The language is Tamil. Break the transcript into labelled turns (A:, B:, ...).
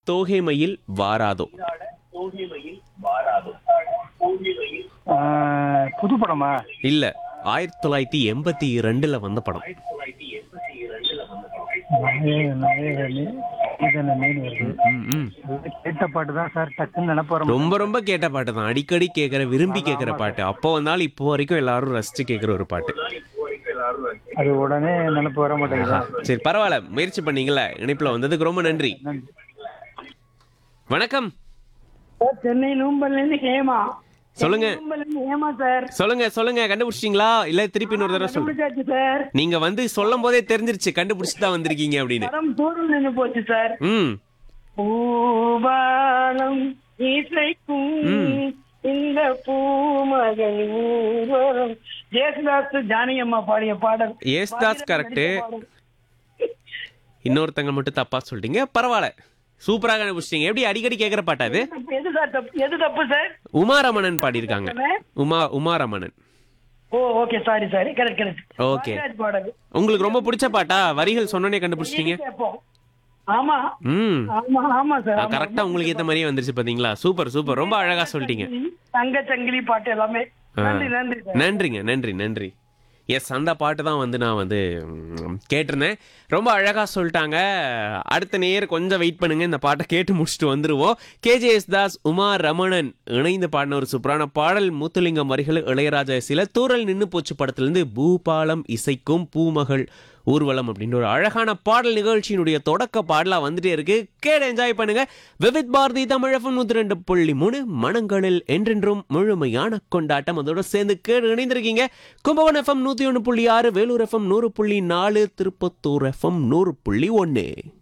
A: தோகை மயில் வாராதோ
B: ஆஹ், புது படமா
A: இல்ல ஆயிரத்தி தொள்ளாயிரத்தி எண்பத்தி ரெண்டுல வந்த படம்
B: நாயக- நாயகனே, நாயகனேன்னு வருது.
A: ம், ம்.
B: அது கேட்ட பாட்டு தான் சார் டக்குன்னு நினைப்பு வர
A: ரொம்ப ரொம்ப கேட்ட பாட்டு தான் அடிக்கடி கேட்குற விரும்பி கேட்குற பாட்டு அப்போ வந்தாலும் இப்போ வரைக்கும் எல்லாரும் ரசிச்சு கேட்குற ஒரு பாட்டு
B: அது உடனே நினைப்பு வர மாட்டேங்குதா
A: சரி பரவாயில்ல முயற்சி பண்ணீங்களா இணைப்புல வந்ததுக்கு ரொம்ப நன்றி வணக்கம்
C: சார் சென்னை நூம்பல்லேருந்து ஹேமா
A: சொல்லுங்க
C: நூம்பல்லேருந்து ஹேமா சார்
A: சொல்லுங்க சொல்லுங்க கண்டுபிடிச்சிட்டீங்களா இல்ல திருப்பி இன்னொரு தடவை சொல்லுங்க
C: கண்டுபிடிச்சாச்சு சார்
A: நீங்க வந்து சொல்லும் போதே தெரிஞ்சிருச்சு கண்டுபிடிச்சு தான் வந்திருக்கீங்க அப்படின்னு
C: படம் தூரம் நின்று போச்சு சார்
A: ம்
C: பூபாலம் இசைக்கும் இந்த பூமகள் ஊர்வலம் ஜேசுதாஸ் ஜானகி அம்மா பாடிய பாடல்
A: யேசுதாஸ் கரெக்ட் இன்னொருத்தங்க மட்டும் தப்பா சொல்லிட்டீங்க பரவாயில்ல சூப்பரா கண்டுபிடிச்சிட்டீங்க எப்படி அடிக்கடி கேட்குற பாட்டா அது
C: எது சார் தப்பு எது தப்பு சார்
A: உமாரமணன் பாடியிருக்காங்க Uma Umaramanan
C: oh okay sorry sorry correct correct
A: Okay.
C: பாடல்
A: உங்களுக்கு ரொம்ப பிடிச்ச பாட்டா வரிகள் சொன்னோனே கண்டுபிடிச்சிட்டீங்க
C: கேட்போம் ஆமா
A: ம்
C: ஆமா ஆமா சார் ஆமா.
A: கரெக்டா உங்களுக்கு ஏத்த மாதிரியே வந்துருச்சு பாத்தீங்களா சூப்பர் சூப்பர் ரொம்ப அழகா சொல்லிட்டீங்க
C: தங்க சங்கிலி பாட்டு எல்லாமே நன்றி நன்றி சார்
A: நன்றிங்க நன்றி நன்றி எஸ் அந்த பாட்டு தான் வந்து நான் வந்து ம், கேட்டிருந்தேன் ரொம்ப அழகாக சொல்லிட்டாங்க அடுத்த நேர் கொஞ்சம் வெயிட் பண்ணுங்க இந்த பாட்டை கேட்டு முடிச்சுட்டு வந்துருவோம் கேஜேஎஸ் தாஸ் உமா ரமணன் இணைந்து பாடின ஒரு சூப்பரான பாடல் முத்துலிங்கம் வரிகள் இளையராஜா சில தூரல் நின்னு போச்சு படத்திலிருந்து பூபாலம் இசைக்கும் பூமகள் ஊர்வலம் அப்படின்ற ஒரு அழகான பாடல் நிகழ்ச்சியினுடைய தொடக்க பாடலா வந்துட்டே இருக்கு கேட என்ஜாய் பண்ணுங்க விவித் பாரதி தமிழகம் நூத்தி ரெண்டு புள்ளி மூணு மனங்களில் என்றென்றும் முழுமையான கொண்டாட்டம் அதோட சேர்ந்து கேடு இணைந்திருக்கீங்க கும்பகோணம் எஃப்எம் நூத்தி ஒன்று புள்ளி ஆறு வேலூர் எஃப்எம் நூறு புள்ளி நாலு திருப்பத்தூர் எஃப்எம் நூறு புள்ளி ஒன்று